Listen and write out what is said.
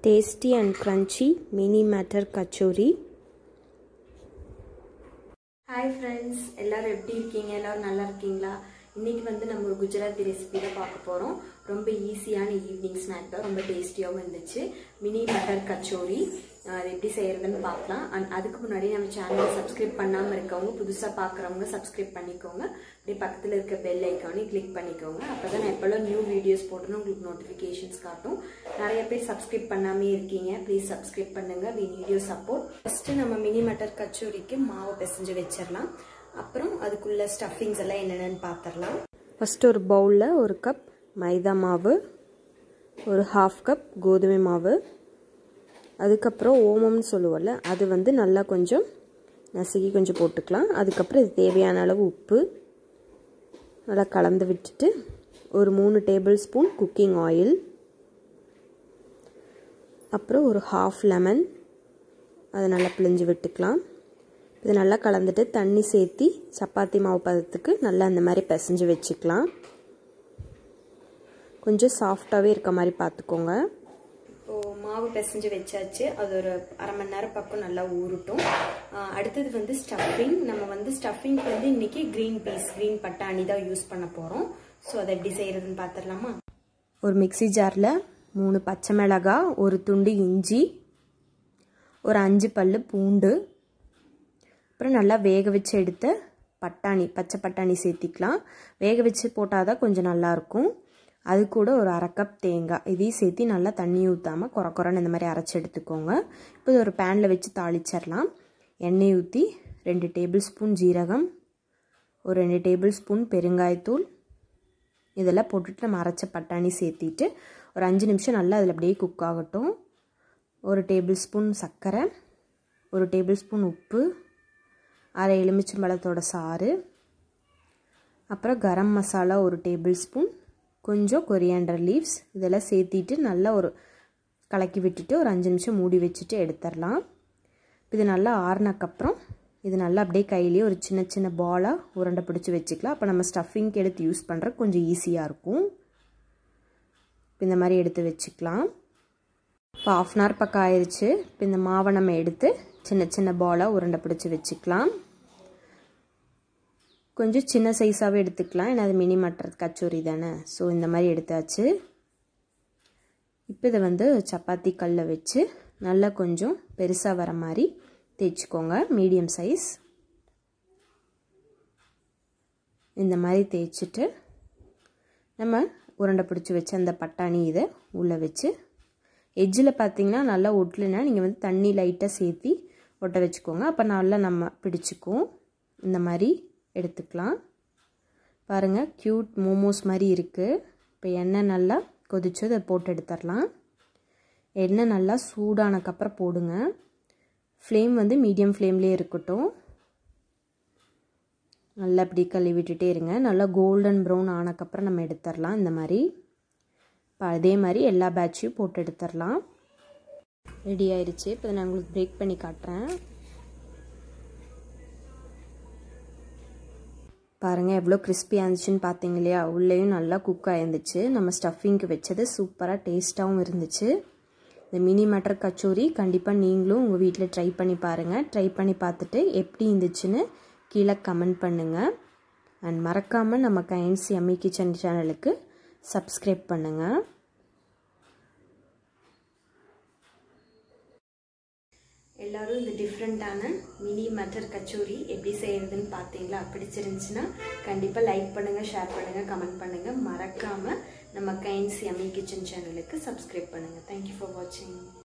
tasty and crunchy mini matar kachori hi friends எல்லாரும் எப்படி இருக்கீங்க எல்லாரும் நல்லா இருக்கீங்களா இன்னைக்கு வந்து நம்ம ஒரு குஜராத்தி ரெசிபி தான் பார்க்க போகிறோம் ரொம்ப ஈஸியான ஈவினிங் ஸ்நாக் தான் ரொம்ப டேஸ்டியாகவும் இருந்துச்சு மினி பட்டர் கச்சோரி அஹ் அது எப்படி செய்யறதுன்னு பார்க்கலாம் அண்ட் அதுக்கு முன்னாடி நம்ம சேனலை சப்ஸ்கிரைப் பண்ணாமல் இருக்கவங்க புதுசாக பார்க்குறவங்க சப்ஸ்கிரைப் பண்ணிக்கோங்க அப்படியே பக்கத்தில் இருக்க பெல் ஐக்கானையும் கிளிக் பண்ணிக்கோங்க அப்போ தான் நான் எப்போல்லாம் நியூ வீடியோஸ் போட்டணும் உங்களுக்கு நோட்டிஃபிகேஷன்ஸ் காட்டும் நிறைய பேர் சப்ஸ்கிரைப் பண்ணாமே இருக்கீங்க ப்ளீஸ் சப்ஸ்கிரைப் பண்ணுங்க we need you support first நம்ம மினி மட்டர் கச்சோரிக்கு மாவு பிசைஞ்சு வச்சிடலாம் அப்புறம் அதுக்குள்ள ஸ்டஃபிங்ஸ் எல்லாம் என்னென்னு பார்த்துடலாம் ஃபஸ்ட்டு ஒரு பவுலில் ஒரு கப் மைதா மாவு ஒரு ஹாஃப் கப் கோதுமை மாவு அதுக்கப்புறம் ஓமம்னு சொல்லுவோம்ல அது வந்து நல்லா கொஞ்சம் நசுக்கி கொஞ்சம் போட்டுக்கலாம் அதுக்கப்புறம் இது தேவையான அளவு உப்பு நல்லா கலந்து விட்டுட்டு ஒரு மூணு டேபிள் ஸ்பூன் குக்கிங் ஆயில் அப்புறம் ஒரு ஹாஃப் லெமன் அதை நல்லா பிழிஞ்சு விட்டுக்கலாம் இது நல்லா கலந்துட்டு தண்ணி சேர்த்தி சப்பாத்தி மாவு பதத்துக்கு நல்லா அந்த மாதிரி பிசைஞ்சு வச்சுக்கலாம் கொஞ்சம் சாஃப்டாகவே இருக்க மாதிரி பார்த்துக்கோங்க இப்போது மாவு பிசைஞ்சு வச்சாச்சு அது ஒரு அரை மணி நேரம் பக்கம் நல்லா ஊறட்டும் அடுத்தது வந்து ஸ்டஃபிங் நம்ம வந்து ஸ்டஃபிங்க்கு வந்து இன்னைக்கு க்ரீன் பீஸ் க்ரீன் பட்டாணி தான் யூஸ் பண்ண போகிறோம் ஸோ அதை எப்படி செய்கிறதுன்னு பார்த்துடலாமா ஒரு மிக்சி ஜாரில் மூணு பச்சை மிளகாய் ஒரு துண்டு இஞ்சி ஒரு அஞ்சு பல் பூண்டு அப்புறம் நல்லா வேக வச்சு எடுத்த பட்டாணி பச்சை பட்டாணி சேர்த்திக்கலாம் வேக வச்சு போட்டால் தான் கொஞ்சம் நல்லாயிருக்கும் அது கூட ஒரு அரை கப் தேங்காய் இதையும் சேர்த்து நல்லா தண்ணி ஊற்றாமல் குறை குறைன்னு இந்த மாதிரி அரைச்சி எடுத்துக்கோங்க இப்போ இது ஒரு பேனில் வச்சு தாளிச்சிடலாம் எண்ணெய் ஊற்றி ரெண்டு டேபிள் ஸ்பூன் ஜீரகம் ஒரு ரெண்டு டேபிள் ஸ்பூன் பெருங்காயத்தூள் இதெல்லாம் போட்டுட்டு நம்ம அரைச்ச பட்டாணி சேர்த்திட்டு ஒரு அஞ்சு நிமிஷம் நல்லா அதில் அப்படியே குக் ஆகட்டும் ஒரு டேபிள் ஸ்பூன் சர்க்கரை ஒரு டேபிள் ஸ்பூன் உப்பு அரை எலுமிச்சம்பழத்தோட சாறு அப்புறம் கரம் மசாலா ஒரு டேபிள் ஸ்பூன் கொஞ்சம் கொரியாண்டர் லீவ்ஸ் இதெல்லாம் சேர்த்திட்டு நல்லா ஒரு கலக்கி விட்டுட்டு ஒரு அஞ்சு நிமிஷம் மூடி வச்சுட்டு எடுத்துடலாம் இது நல்லா ஆறுனக்கப்புறம் இது நல்லா அப்படியே கையிலேயே ஒரு சின்ன சின்ன பாலாக உருண்டை பிடிச்சி வச்சுக்கலாம் அப்போ நம்ம ஸ்டஃபிங்க்கு எடுத்து யூஸ் பண்ணுற கொஞ்சம் ஈஸியாக இருக்கும் இப்போ இந்த மாதிரி எடுத்து வச்சுக்கலாம் இப்போ ஆஃப் அன் ஹவர் பக்கம் ஆயிடுச்சு இப்போ இந்த மாவை நம்ம எடுத்து சின்ன சின்ன பாலாக உருண்டை பிடிச்சி வச்சுக்கலாம் கொஞ்சம் சின்ன சைஸாகவே எடுத்துக்கலாம் ஏன்னா அது மினி மட்டர் கச்சோரி தானே ஸோ இந்த மாதிரி எடுத்தாச்சு இப்போ இதை வந்து சப்பாத்தி கல்லை வச்சு நல்லா கொஞ்சம் பெருசாக வர மாதிரி தேய்ச்சிக்கோங்க மீடியம் சைஸ் இந்த மாதிரி தேய்ச்சிட்டு நம்ம உருண்டை பிடிச்சி வச்ச அந்த பட்டாணி இதை உள்ளே வச்சு எஜ்ஜில் பார்த்தீங்கன்னா நல்லா ஒட்டலைன்னா நீங்கள் வந்து தண்ணி லைட்டாக சேர்த்தி ஒட்ட வச்சுக்கோங்க அப்போ நல்லா நம்ம பிடிச்சிக்கும் இந்த மாதிரி எடுத்துக்கலாம் பாருங்கள் க்யூட் மோமோஸ் மாதிரி இருக்குது இப்போ எண்ணெய் நல்லா கொதிச்சு அதை போட்டு எடுத்துடலாம் எண்ணெய் நல்லா சூடானக்கப்புறம் போடுங்க ஃப்ளேம் வந்து மீடியம் ஃப்ளேம்லேயே இருக்கட்டும் நல்லா அப்படி கழுவி விட்டுட்டே இருங்க நல்லா கோல்டன் ப்ரௌன் ஆனக்கப்புறம் நம்ம எடுத்துடலாம் இந்த மாதிரி இப்போ அதே மாதிரி எல்லா பேட்சையும் போட்டு எடுத்துடலாம் ரெடி ஆயிடுச்சு இப்போ நான் உங்களுக்கு பிரேக் பண்ணி காட்டுறேன் பாருங்கள் எவ்வளோ கிறிஸ்பியாக இருந்துச்சுன்னு பார்த்தீங்க இல்லையா உள்ளேயும் நல்லா குக் ஆயிருந்துச்சு நம்ம ஸ்டஃபிங்க்கு வச்சது சூப்பராக டேஸ்ட்டாகவும் இருந்துச்சு இந்த மினி மட்டர் கச்சோரி கண்டிப்பாக நீங்களும் உங்கள் வீட்டில் ட்ரை பண்ணி பாருங்கள் ட்ரை பண்ணி பார்த்துட்டு எப்படி இருந்துச்சுன்னு கீழே கமெண்ட் பண்ணுங்கள் அண்ட் மறக்காமல் நம்ம கைன்ஸ் எம்மி கிச்சன் சேனலுக்கு சப்ஸ்கிரைப் பண்ணுங்கள் எல்லாரும் இந்த டிஃப்ரெண்ட்டான மினி மட்டர் கச்சோரி எப்படி செய்யறதுன்னு பார்த்தீங்களா பிடிச்சிருந்துச்சுன்னா கண்டிப்பாக லைக் பண்ணுங்கள் ஷேர் பண்ணுங்கள் கமெண்ட் பண்ணுங்கள் மறக்காமல் நம்ம கைன்ஸ் எம்மி கிச்சன் சேனலுக்கு சப்ஸ்கிரைப் பண்ணுங்கள் தேங்க்யூ ஃபார் வாட்சிங்